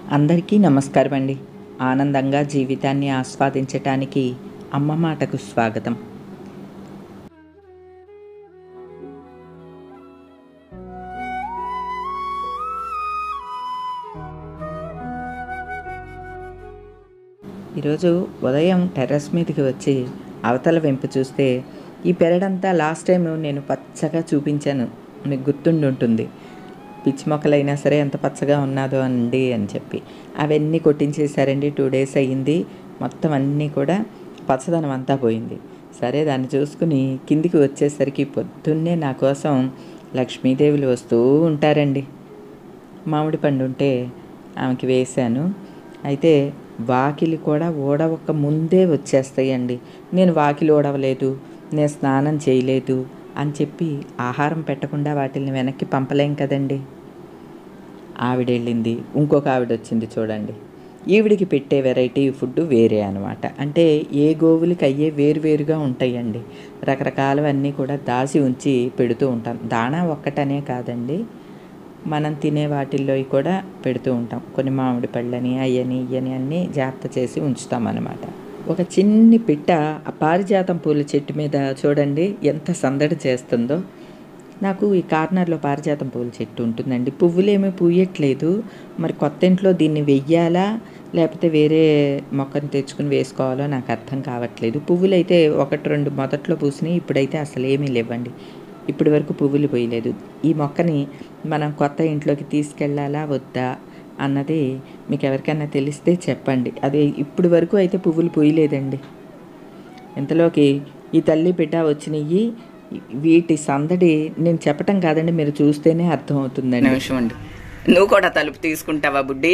అందరికీ నమస్కారం అండి ఆనందంగా జీవితాన్ని ఆస్వాదించటానికి అమ్మ మాటకు స్వాగతం ఈరోజు ఉదయం టెర్రస్ మీదకి వచ్చి అవతల వెంపు చూస్తే ఈ పెరడంతా లాస్ట్ టైం నేను పచ్చగా చూపించాను మీకు గుర్తుండి ఉంటుంది పిచ్చి మొక్కలైనా సరే ఎంత పచ్చగా ఉన్నదో అండి అని చెప్పి అవన్నీ కొట్టించేశారండి టూ డేస్ అయ్యింది మొత్తం అన్నీ కూడా పచ్చదనం అంతా పోయింది సరే దాన్ని చూసుకుని కిందికి వచ్చేసరికి పొద్దున్నే నా కోసం లక్ష్మీదేవులు వస్తూ ఉంటారండి మామిడి పండు ఉంటే ఆమెకి వేశాను అయితే వాకిలి కూడా ఊడవక ముందే వచ్చేస్తాయండి నేను వాకిలి ఊడవలేదు నేను స్నానం చేయలేదు అని చెప్పి ఆహారం పెట్టకుండా వాటిని వెనక్కి పంపలేం కదండి ఆవిడ వెళ్ళింది ఇంకొక ఆవిడ వచ్చింది చూడండి ఈవిడికి పెట్టే వెరైటీ ఫుడ్ వేరే అనమాట అంటే ఏ గోవులకి అయ్యే వేరువేరుగా ఉంటాయండి రకరకాలవన్నీ కూడా దాసి ఉంచి పెడుతూ ఉంటాం దాణా ఒక్కటనే కాదండి మనం తినే వాటిల్లో కూడా పెడుతూ ఉంటాం కొన్ని మామిడి పళ్ళని అయ్యని ఇయ్యని అన్నీ జాగ్రత్త చేసి ఉంచుతాం అన్నమాట ఒక చిన్ని పిట్ట ఆ పారిజాతం పూల చెట్టు మీద చూడండి ఎంత సందడి చేస్తుందో నాకు ఈ కార్నర్లో పారిజాతం పూల చెట్టు ఉంటుందండి పువ్వులేమీ పూయట్లేదు మరి కొత్త ఇంట్లో దీన్ని వెయ్యాలా లేకపోతే వేరే మొక్కను తెచ్చుకుని వేసుకోవాలో నాకు అర్థం కావట్లేదు పువ్వులు అయితే ఒకటి రెండు మొదట్లో పూసినాయి ఇప్పుడైతే అసలు ఏమీ లేవండి ఇప్పటి వరకు పువ్వులు పోయలేదు ఈ మొక్కని మనం కొత్త ఇంట్లోకి తీసుకెళ్ళాలా వద్దా అన్నది మీకు ఎవరికైనా తెలిస్తే చెప్పండి అది ఇప్పటి వరకు అయితే పువ్వులు పూయలేదండి ఇంతలోకి ఈ తల్లి బిడ్డ వచ్చినవి వీటి సందడి నేను చెప్పటం కాదండి మీరు చూస్తేనే అర్థమవుతుందండి నిమిషం ఉండు నువ్వు కూడా తలుపు తీసుకుంటావా బుడ్డి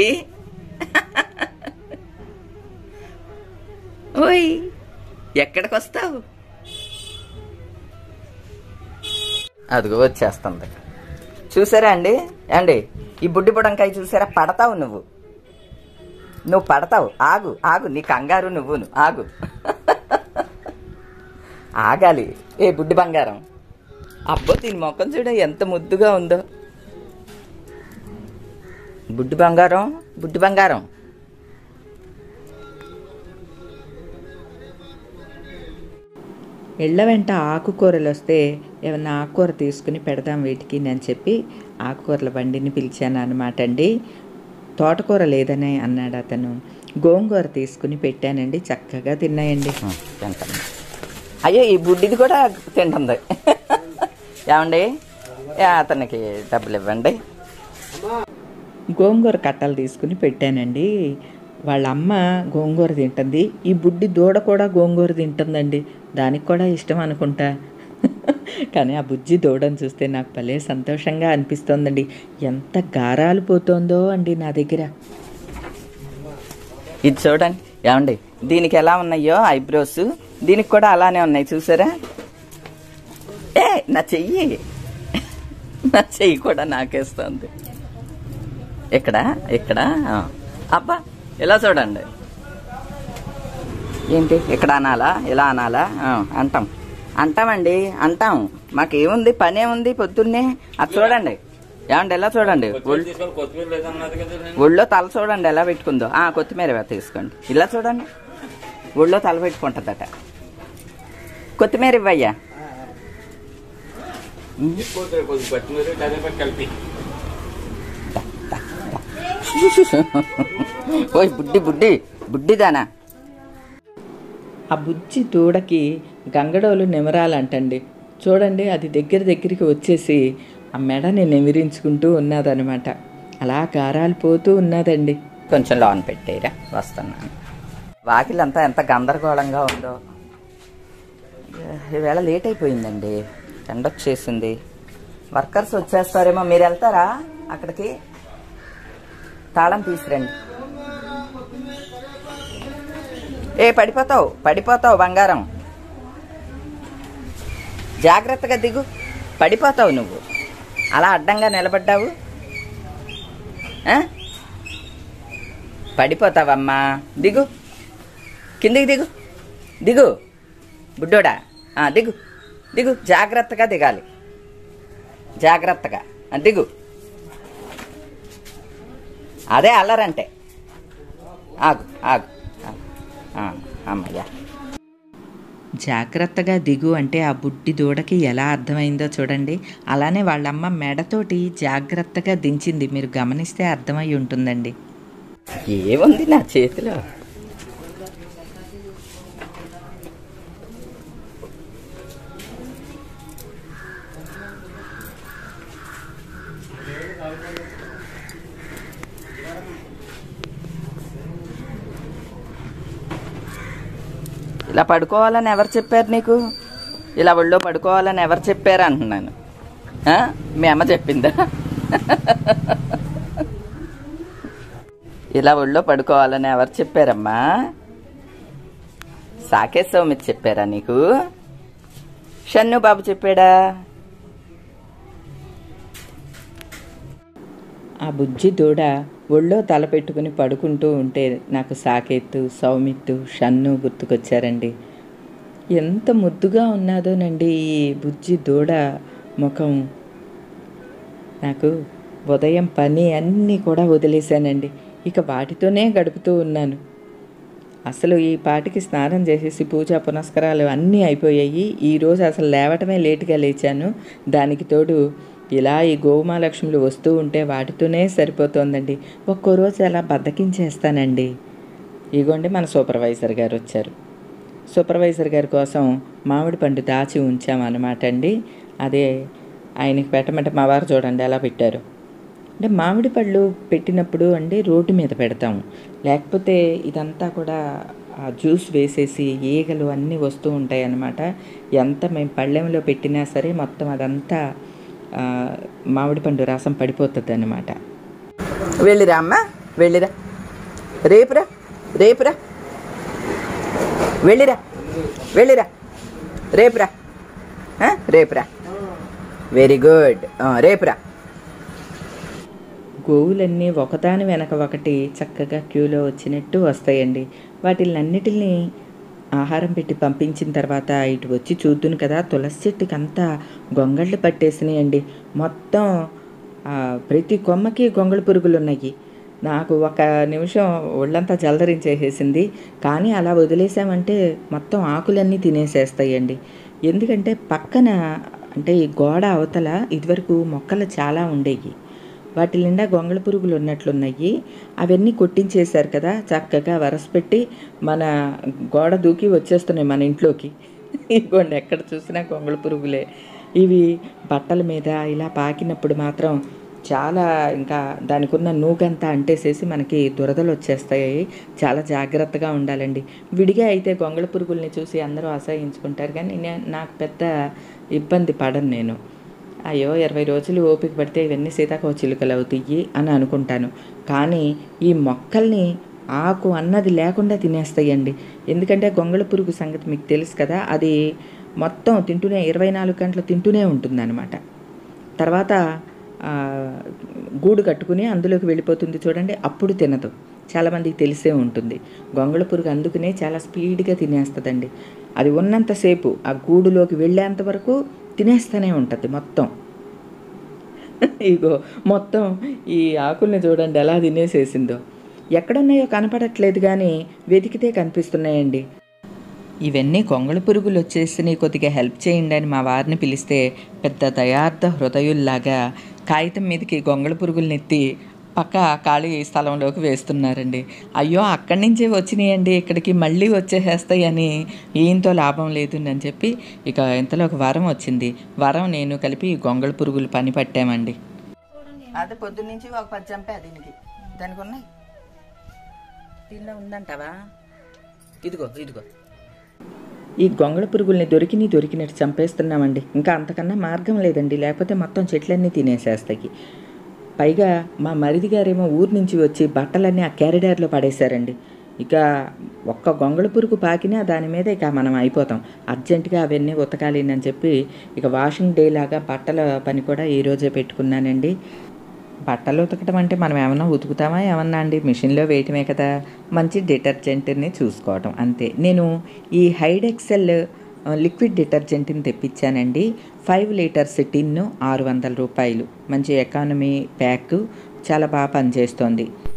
ఓయ్ ఎక్కడికి వస్తావు అదిగో వచ్చేస్తుంది చూసారా అండి అండి ఈ బుడ్డి బుడంకాయ చూసారా పడతావు నువ్వు నువ్వు పడతావు ఆగు ఆగు నీ కంగారు నువ్వును ఆగు ఆగాలి ఏ బుడ్డి బంగారం అబ్బో దీని మొక్కం చూడ ఎంత ముద్దుగా ఉందో బుడ్డి బంగారం బుడ్డి బంగారం ఇళ్ళ వెంట ఆకుకూరలు వస్తే ఏమన్నా ఆకుకూర తీసుకుని పెడదాం వీటికి అని చెప్పి ఆకుకూరల బండిని పిలిచాను అనమాట అండి తోటకూర లేదని అన్నాడు అతను గోంగూర తీసుకుని పెట్టానండి చక్కగా తిన్నాయండి తింటాను అయ్యో ఈ బుడ్డిది కూడా తింటుంది ఏమండి ఏ, అతనికి డబ్బులు ఇవ్వండి గోంగూర కట్టలు తీసుకుని పెట్టానండి వాళ్ళ అమ్మ గోంగూర తింటుంది ఈ బుడ్డి దూడ కూడా గోంగూర తింటుందండి దానికి కూడా ఇష్టం అనుకుంటా కానీ ఆ బుజ్జి దూడని చూస్తే నాకు భలే సంతోషంగా అనిపిస్తోందండి ఎంత గారాలు పోతోందో అండి నా దగ్గర ఇది చూడండి ఏమండి దీనికి ఎలా ఉన్నాయో ఐబ్రోస్ దీనికి కూడా అలానే ఉన్నాయి చూసారా ఏ నా చెయ్యి నా చెయ్యి కూడా నాకేస్తుంది ఇక్కడ ఇక్కడ ఆ. అబ్బా ఇలా చూడండి ఏంటి ఇక్కడ అనాలా ఇలా అనాలా ఆ, అంటాం అంటామండి అంటాం మాకేముంది పనేముంది పొద్దున్నే అది చూడండి ఏమండి ఎలా చూడండి ఒళ్ళు- ఒళ్ళో తల చూడండి ఎలా పెట్టుకుందో ఆ కొత్తిమీర తీసుకోండి ఇలా చూడండి ఒళ్ళో తల పెట్టుకుంటుందట కొత్తిమీర ఇవ్వయ్యా ఓయ్ బుడ్డి బుడ్డి బుడ్డిదానా ఆ బుజ్జి దూడకి గంగడోలు నిమరాలంటండి చూడండి అది దగ్గర దగ్గరికి వచ్చేసి ఆ మెడని నిమిరించుకుంటూ ఉన్నదనమాట అలా గారాలు పోతూ ఉన్నదండి కొంచెం లోన్ పెట్టేరా వస్తున్నాను వాకిలంతా ఎంత గందరగోళంగా ఉందో ఈవేళ లేట్ అయిపోయిందండి ఎండ వచ్చేసింది వర్కర్స్ వచ్చేస్తారేమో మీరు వెళ్తారా అక్కడికి తాళం తీసురండి ఏ పడిపోతావు పడిపోతావు బంగారం జాగ్రత్తగా దిగు పడిపోతావు నువ్వు అలా అడ్డంగా నిలబడ్డావు ఆ? పడిపోతావమ్మా దిగు కిందికి దిగు దిగు బుడ్డోడా ఆ, దిగు దిగు జాగ్రత్తగా దిగాలి జాగ్రత్తగా ఆ, దిగు అదే అల్లరంటే ఆగు ఆగు ఆగు. ఆ, అమ్మయ్యా జాగ్రత్తగా దిగు అంటే ఆ బుడ్డి దూడకి ఎలా అర్థమైందో చూడండి అలానే వాళ్ళమ్మ మెడతోటి జాగ్రత్తగా దించింది మీరు గమనిస్తే అర్థమై ఉంటుందండి ఏముంది నా చేతిలో ఇలా పడుకోవాలని ఎవరు చెప్పారు నీకు ఇలా ఒళ్ళో పడుకోవాలని ఎవరు చెప్పారు అంటున్నాను ఆ? మీ అమ్మ చెప్పిందా ఇలా ఒళ్ళో పడుకోవాలని ఎవరు చెప్పారమ్మా సాకేత్ సౌమిత్ చెప్పారా నీకు షన్ను బాబు చెప్పాడా ఆ బుజ్జి దూడ ఒళ్ళో తల పెట్టుకుని పడుకుంటూ ఉంటే నాకు సాకేత్తు సౌమిత్తు షన్ను గుర్తుకొచ్చారండి ఎంత ముద్దుగా ఉన్నాదోనండి ఈ బుజ్జి దూడ ముఖం నాకు ఉదయం పని అన్నీ కూడా వదిలేశానండి ఇక వాటితోనే గడుపుతూ ఉన్నాను అసలు ఈ పాటికి స్నానం చేసేసి పూజా పునస్కారాలు అన్నీ అయిపోయాయి ఈరోజు అసలు లేవటమే లేటుగా లేచాను దానికి తోడు ఇలా ఈ గోమాలక్ష్ములు వస్తూ ఉంటే వాటితోనే సరిపోతోందండి ఒక్కో రోజు అలా బద్దకించేస్తానండి ఇగోండి మన సూపర్వైజర్ గారు వచ్చారు సూపర్వైజర్ గారి కోసం మామిడి పండు దాచి ఉంచామన్నమాట అండి అదే ఆయనకి పెట్టమంటే మా వారు చూడండి ఎలా పెట్టారు అంటే మామిడి పళ్ళు పెట్టినప్పుడు అండి రోడ్డు మీద పెడతాము లేకపోతే ఇదంతా కూడా ఆ జ్యూస్ వేసేసి ఈగలు అన్నీ వస్తూ ఉంటాయి అన్నమాట ఎంత మేము పళ్ళెంలో పెట్టినా సరే మొత్తం అదంతా ఆ, మామిడి పండు రసం పడిపోతుంది అనమాట వెళ్ళిరా అమ్మా వెళ్ళిరా రేపురా రేపురా వెళ్ళిరా వెళ్ళిరా రేపురా ఆ? రేపురా వెరీ గుడ్ ఆ, రేపురా గోవులన్నీ ఒకదాని వెనక ఒకటి చక్కగా క్యూలో వచ్చినట్టు వస్తాయండి వాటిలన్నిటిని ఆహారం పెట్టి పంపించిన తర్వాత ఇటు వచ్చి చూద్దును కదా తులసి చెట్టుకి అంతా గొంగళ్ళు పట్టేసినాయండి మొత్తం ఆ, ప్రతి కొమ్మకి గొంగళ పురుగులు ఉన్నాయి నాకు ఒక నిమిషం ఒళ్ళంతా జలదరించేసేసింది కానీ అలా వదిలేసామంటే మొత్తం ఆకులన్నీ తినేసేస్తాయండి ఎందుకంటే పక్కన అంటే ఈ గోడ అవతల ఇదివరకు మొక్కలు చాలా ఉండేవి వాటి నిండా గొంగళ పురుగులు ఉన్నట్లున్నాయి అవన్నీ కొట్టించేశారు కదా చక్కగా వరసపెట్టి మన గోడ దూకి వచ్చేస్తున్నాయి మన ఇంట్లోకి ఇదిగోండి ఎక్కడ చూసినా గొంగళ పురుగులే ఇవి బట్టల మీద ఇలా పాకినప్పుడు మాత్రం చాలా ఇంకా దానికి ఉన్న నూగంతా అంటేసేసి మనకి దురదలు వచ్చేస్తాయి చాలా జాగ్రత్తగా ఉండాలండి విడిగా అయితే గొంగళ పురుగుల్ని చూసి అందరూ అసహించుకుంటారు కానీ నే- నాకు పెద్ద ఇబ్బంది పడను నేను అయ్యో ఇరవై రోజులు ఓపిక పడితే ఇవన్నీ సీతాకోక చిలుకలు అవుతాయి అని అనుకుంటాను కానీ ఈ మొక్కల్ని ఆకు అన్నది లేకుండా తినేస్తాయండి ఎందుకంటే గొంగళ పురుగు సంగతి మీకు తెలుసు కదా అది మొత్తం తింటూనే ఇరవై నాలుగు గంటలు తింటూనే ఉంటుందన్నమాట తర్వాత ఆ, గూడు కట్టుకుని అందులోకి వెళ్ళిపోతుంది చూడండి అప్పుడు తినదు చాలామందికి తెలిసే ఉంటుంది గొంగళ పురుగు అందుకనే చాలా స్పీడ్గా తినేస్తుందండి అది ఉన్నంతసేపు ఆ గూడులోకి వెళ్ళేంత వరకు తినేస్తూనే ఉంటుంది మొత్తం ఇగో మొత్తం ఈ ఆకుల్ని చూడండి ఎలా తినేసేసిందో ఎక్కడున్నాయో కనపడట్లేదు కానీ వెతికితే కనిపిస్తున్నాయండి ఇవన్నీ కొంగళ పురుగులు వచ్చేసి కొద్దిగా హెల్ప్ చేయండి అని మా వారిని పిలిస్తే పెద్ద దయార్థ హృదయుల్లాగా కాగితం మీదకి గొంగళ పురుగుల్ని ఎత్తి పక్క ఖాళీ స్థలంలోకి వేస్తున్నారండి అయ్యో అక్కడి నుంచే వచ్చినాయండి ఇక్కడికి మళ్ళీ వచ్చేసేస్తాయని ఈయంతో లాభం లేదు అని చెప్పి ఇక ఇంతలో ఒక వరం వచ్చింది వరం నేను కలిపి ఈ గొంగళ పురుగులు పని పట్టామండి అదే పొద్దున్న నుంచి ఒక పది చంపా దీనికి దానికి ఉన్నాయి దీనిలో ఉందంటావా ఇదిగో ఇదిగో ఈ గొంగళ పురుగుల్ని దొరికిని దొరికినట్టు చంపేస్తున్నామండి ఇంకా అంతకన్నా మార్గం లేదండి లేకపోతే మొత్తం చెట్లన్నీ తినేసేస్తాయి పైగా మా మరిది గారేమో ఊరు నుంచి వచ్చి బట్టలన్నీ ఆ క్యారిడార్లో పడేశారండి ఇక ఒక్క గొంగళ పురుగు పాకినా దాని మీద ఇక మనం అయిపోతాం అర్జెంటుగా అవన్నీ ఉతకాలి అని చెప్పి ఇక వాషింగ్ డే లాగా బట్టల పని కూడా ఈ రోజే పెట్టుకున్నానండి బట్టలు ఉతకటం అంటే మనం ఏమన్నా ఉతుకుతామా ఏమన్నా అండి మిషన్లో వేయటమే కదా మంచి డిటర్జెంట్ని చూసుకోవటం అంతే నేను ఈ హైడ్ ఎక్సెల్ లిక్విడ్ డిటర్జెంట్ని తెప్పించానండి ఫైవ్ లీటర్స్ టిన్ను ఆరు వందల రూపాయలు మంచి ఎకానమీ ప్యాక్ చాలా బాగా పనిచేస్తోంది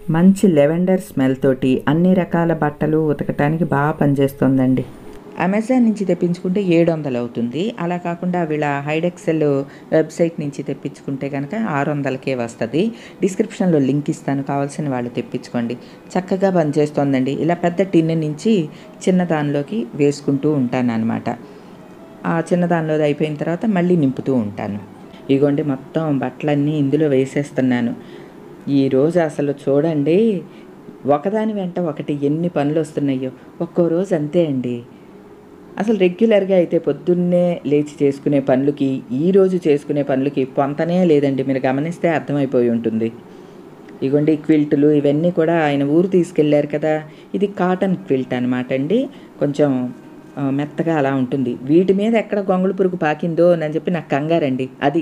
మంచి లెవెండర్ స్మెల్ తోటి అన్ని రకాల బట్టలు ఉతకటానికి బాగా పనిచేస్తుందండి అమెజాన్ నుంచి తెప్పించుకుంటే ఏడు వందలు అవుతుంది అలా కాకుండా వీళ్ళ హైడెక్సెల్ వెబ్సైట్ నుంచి తెప్పించుకుంటే కనుక ఆరు వందలకే వస్తుంది డిస్క్రిప్షన్లో లింక్ ఇస్తాను కావాల్సిన వాళ్ళు తెప్పించుకోండి చక్కగా పనిచేస్తుందండి ఇలా పెద్ద టిన్ నుంచి చిన్న దానిలోకి వేసుకుంటూ ఉంటాను అనమాట ఆ చిన్న దానిలో అయిపోయిన తర్వాత మళ్ళీ నింపుతూ ఉంటాను ఇగోండి మొత్తం బట్టలన్నీ ఇందులో వేసేస్తున్నాను ఈరోజు అసలు చూడండి ఒకదాని వెంట ఒకటి ఎన్ని పనులు వస్తున్నాయో ఒక్కో రోజు అంతే అండి అసలు రెగ్యులర్గా అయితే పొద్దున్నే లేచి చేసుకునే పనులకి ఈ రోజు చేసుకునే పనులకి పొంతనే లేదండి మీరు గమనిస్తే అర్థమైపోయి ఉంటుంది ఇగోండి క్విల్టులు ఇవన్నీ కూడా ఆయన ఊరు తీసుకెళ్లారు కదా ఇది కాటన్ క్విల్ట్ అనమాట అండి కొంచెం ఆ, మెత్తగా అలా ఉంటుంది వీటి మీద ఎక్కడ గొంగళి పురుగు పాకిందో అని చెప్పి నాకు కంగారండి అది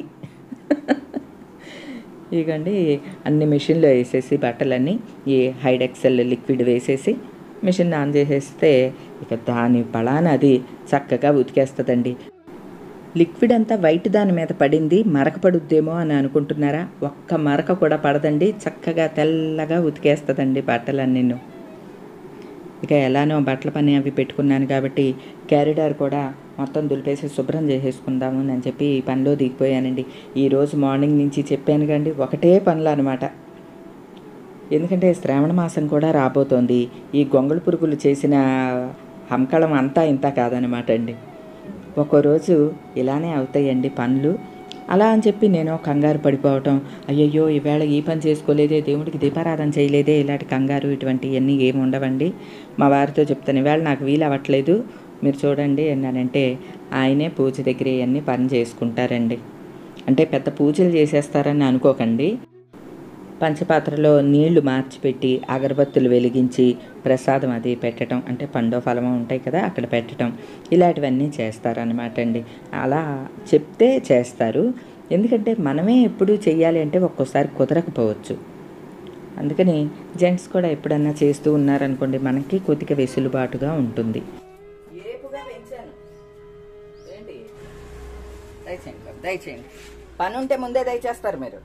ఇగండి అన్ని మిషన్లో వేసేసి బట్టలన్నీ ఈ హైడెక్సెల్ లిక్విడ్ వేసేసి మిషన్ ఆన్ చేసేస్తే ఇక దాని పళాన అది చక్కగా ఉతికేస్తుందండి లిక్విడ్ అంతా వైట్ దాని మీద పడింది మరక పడుద్దేమో అని అనుకుంటున్నారా ఒక్క మరక కూడా పడదండి చక్కగా తెల్లగా ఉతికేస్తుందండి బట్టలన్నీ ఇక ఎలానో బట్టల పని అవి పెట్టుకున్నాను కాబట్టి క్యారిడార్ కూడా మొత్తం దులిపేసి శుభ్రం చేసేసుకుందాము అని చెప్పి ఈ పనిలో దిగిపోయానండి ఈరోజు మార్నింగ్ నుంచి చెప్పాను కండి ఒకటే పనులు అనమాట ఎందుకంటే శ్రావణ మాసం కూడా రాబోతోంది ఈ గొంగళి పురుగులు చేసిన హంకళం అంతా ఇంత కాదనమాట అండి ఒక్కో రోజు ఇలానే అవుతాయండి పనులు అలా అని చెప్పి నేను కంగారు పడిపోవటం అయ్యయ్యో ఈవేళ ఈ పని చేసుకోలేదే దేవుడికి దీపారాధన చేయలేదే ఇలాంటి కంగారు ఇటువంటివన్నీ ఏమి ఉండవండి మా వారితో చెప్తాను ఈవేళ నాకు వీలు అవ్వట్లేదు మీరు చూడండి అన్నానంటే ఆయనే పూజ దగ్గర ఇవన్నీ పని చేసుకుంటారండి అంటే పెద్ద పూజలు చేసేస్తారని అనుకోకండి పంచపాత్రలో నీళ్లు మార్చిపెట్టి అగరబత్తులు వెలిగించి ప్రసాదం అది పెట్టడం అంటే పండో ఫలమో ఉంటాయి కదా అక్కడ పెట్టడం ఇలాంటివన్నీ చేస్తారనమాట అండి అలా చెప్తే చేస్తారు ఎందుకంటే మనమే ఎప్పుడు చెయ్యాలి అంటే ఒక్కోసారి కుదరకపోవచ్చు అందుకని జెంట్స్ కూడా ఎప్పుడన్నా చేస్తూ ఉన్నారనుకోండి మనకి కొద్దిగా వెసులుబాటుగా ఉంటుంది ఏపుగా పెంచాను ఏంటి దయచేయండి బాబు, దయచేయండి పని ఉంటే ముందే దయచేస్తారు మీరు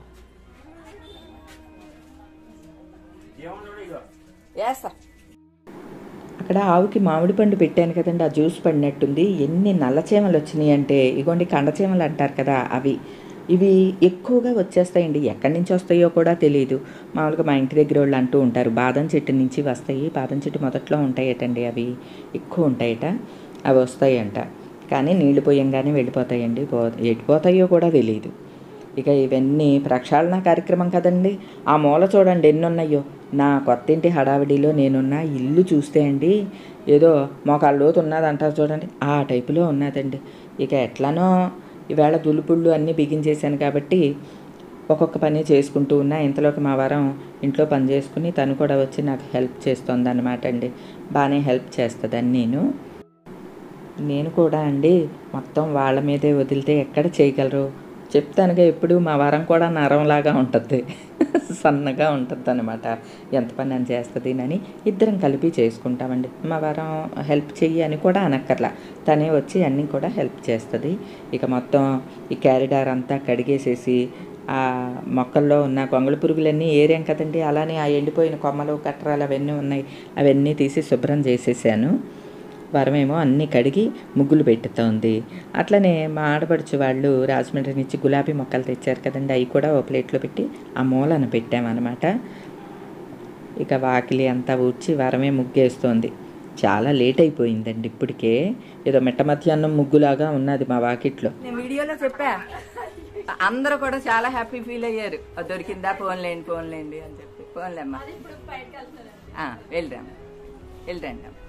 వేస్తా అక్కడ ఆవుకి మామిడి పండు పెట్టాను కదండి ఆ జ్యూస్ పడినట్టుంది ఎన్ని నల్లచీమలు వచ్చినాయి అంటే ఇగోండి కండచీమలు అంటారు కదా అవి ఇవి ఎక్కువగా వచ్చేస్తాయండి ఎక్కడి నుంచి వస్తాయో కూడా తెలియదు మామూలుగా మా ఇంటి దగ్గర వాళ్ళు అంటూ ఉంటారు బాదం చెట్టు నుంచి వస్తాయి బాదం చెట్టు మొదట్లో ఉంటాయటండి అవి ఎక్కువ ఉంటాయట అవి వస్తాయంట కానీ నీళ్లు పోయంగానే వెళ్ళిపోతాయండి పో ఎటుపోతాయో కూడా తెలియదు ఇక ఇవన్నీ ప్రక్షాళన కార్యక్రమం కదండి ఆ మూల చూడండి ఎన్ని ఉన్నాయో నా కొత్త ఇంటి హడావిడిలో నేనున్న ఇల్లు చూస్తే అండి ఏదో మోకాళ్ళ లోతు ఉన్నదంటారు చూడండి ఆ టైపులో ఉన్నదండి ఇక ఎట్లానో ఈవేళ దులుపుళ్ళు అన్నీ బిగించేశాను కాబట్టి ఒక్కొక్క పని చేసుకుంటూ ఉన్నా ఇంతలోకి మా వారం ఇంట్లో పని చేసుకుని తను కూడా వచ్చి నాకు హెల్ప్ చేస్తుంది అనమాట అండి బాగానే హెల్ప్ చేస్తుందని నేను నేను కూడా అండి మొత్తం వాళ్ళ మీదే వదిలితే ఎక్కడ చేయగలరు చెప్తానుగా ఎప్పుడు మా వరం కూడా నరంలాగా ఉంటుంది సన్నగా ఉంటుంది అనమాట ఎంత పని అని చేస్తుంది అని ఇద్దరం కలిపి చేసుకుంటామండి మా వరం హెల్ప్ చెయ్యి అని కూడా అనక్కర్లా తనే వచ్చి అన్నీ కూడా హెల్ప్ చేస్తుంది ఇక మొత్తం ఈ క్యారిడార్ అంతా కడిగేసేసి ఆ మొక్కల్లో ఉన్న గొంగళి పురుగులన్నీ ఏరాం కదండి అలానే ఆ ఎండిపోయిన కొమ్మలు కట్టరాలు అవన్నీ ఉన్నాయి అవన్నీ తీసి శుభ్రం చేసేసాను వరమేమో అన్నీ కడిగి ముగ్గులు పెట్టుతోంది అట్లనే మా ఆడపడుచు వాళ్ళు రాజమండ్రి నుంచి గులాబీ మొక్కలు తెచ్చారు కదండి అవి కూడా ఓ ప్లేట్లో పెట్టి ఆ మూలన పెట్టామన్నమాట ఇక వాకిలి అంతా ఊడ్చి వరమే ముగ్గేస్తోంది చాలా లేట్ అయిపోయిందండి ఇప్పటికే ఏదో మిట్ట మధ్యాహ్నం ముగ్గులాగా ఉన్నది మా వాకిట్లో నేను వీడియోలో చెప్పా అందరూ కూడా చాలా హ్యాపీ ఫీల్ అయ్యారు "ఆ, దొరికిందా ఫోన్ లేండి ఫోన్ లేండి అని చెప్పి ఫోన్లే అమ్మా ఆ, వెళ్ళిరాం వెళ్ళిరండి అమ్మా.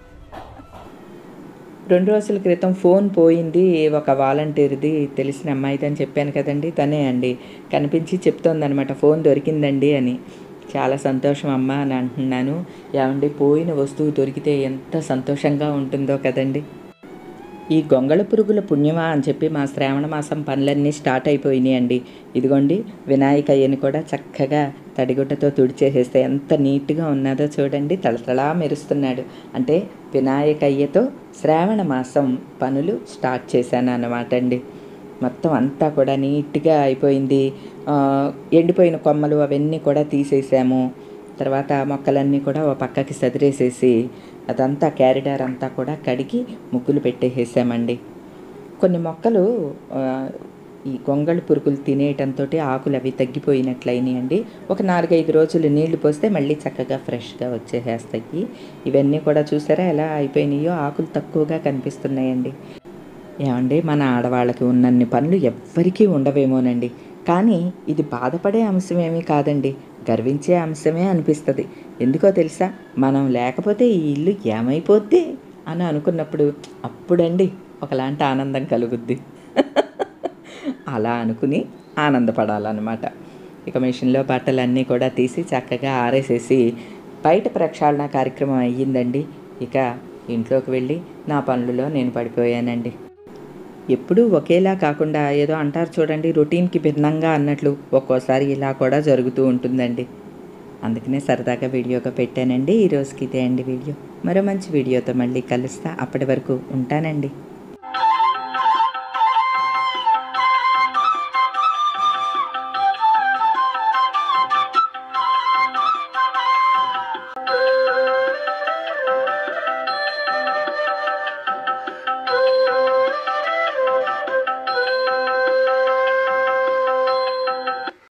రెండు రోజుల క్రితం ఫోన్ పోయింది ఒక వాలంటీర్ది తెలిసిన అమ్మాయిది అని చెప్పాను కదండి తనే అండి కనిపించి చెప్తోందనమాట ఫోన్ దొరికిందండి అని చాలా సంతోషం అమ్మ అని అంటున్నాను ఏమండి పోయిన వస్తువు దొరికితే ఎంత సంతోషంగా ఉంటుందో కదండి ఈ గొంగళ పురుగుల పుణ్యమా అని చెప్పి మా శ్రావణ మాసం పనులన్నీ స్టార్ట్ అయిపోయినాయి అండి ఇదిగోండి వినాయకయ్యని కూడా చక్కగా తడిగుడ్డతో తుడిచేసేస్తే ఎంత నీట్గా ఉన్నదో చూడండి తళతళా మెరుస్తున్నాడు అంటే వినాయకయ్యతో శ్రావణ మాసం పనులు స్టార్ట్ చేశాను అన్నమాట అండి మొత్తం అంతా కూడా నీట్గా అయిపోయింది ఆ, ఎండిపోయిన కొమ్మలు అవన్నీ కూడా తీసేసాము తర్వాత మొక్కలన్నీ కూడా ఓ పక్కకి సదిరేసేసి అదంతా క్యారిడార్ అంతా కూడా కడిగి ముగ్గులు పెట్టేసేసామండి కొన్ని మొక్కలు ఆ, ఈ గొంగళి పురుగులు తినేయటంతో ఆకులు అవి తగ్గిపోయినట్లయినాయండి ఒక నాలుగైదు రోజులు నీళ్లు పోస్తే మళ్ళీ చక్కగా ఫ్రెష్గా వచ్చేసేస్తాయి ఇవన్నీ కూడా చూసారా ఎలా అయిపోయినాయో ఆకులు తక్కువగా కనిపిస్తున్నాయండి ఏమండి మన ఆడవాళ్ళకి ఉన్నన్ని పనులు ఎవ్వరికీ ఉండవేమోనండి కానీ ఇది బాధపడే అంశమేమీ కాదండి గర్వించే అంశమే అనిపిస్తుంది ఎందుకో తెలుసా మనం లేకపోతే ఈ ఇల్లు ఏమైపోద్ది అని అనుకున్నప్పుడు అప్పుడండి ఒకలాంటి ఆనందం కలుగుద్ది అలా అనుకుని ఆనందపడాలన్నమాట ఇక మిషన్లో బట్టలన్నీ కూడా తీసి చక్కగా ఆరేసేసి బయట ప్రక్షాళన కార్యక్రమం అయ్యిందండి ఇక ఇంట్లోకి వెళ్ళి నా పనులలో నేను పడిపోయానండి ఎప్పుడూ ఒకేలా కాకుండా ఏదో అంటారు చూడండి రొటీన్కి భిన్నంగా అన్నట్లు ఒక్కోసారి ఇలా కూడా జరుగుతూ ఉంటుందండి అందుకనే సరదాగా వీడియోగా పెట్టానండి ఈ రోజుకి ఇదే అండి వీడియో మరో మంచి వీడియోతో మళ్ళీ కలుస్తా అప్పటి వరకు ఉంటానండి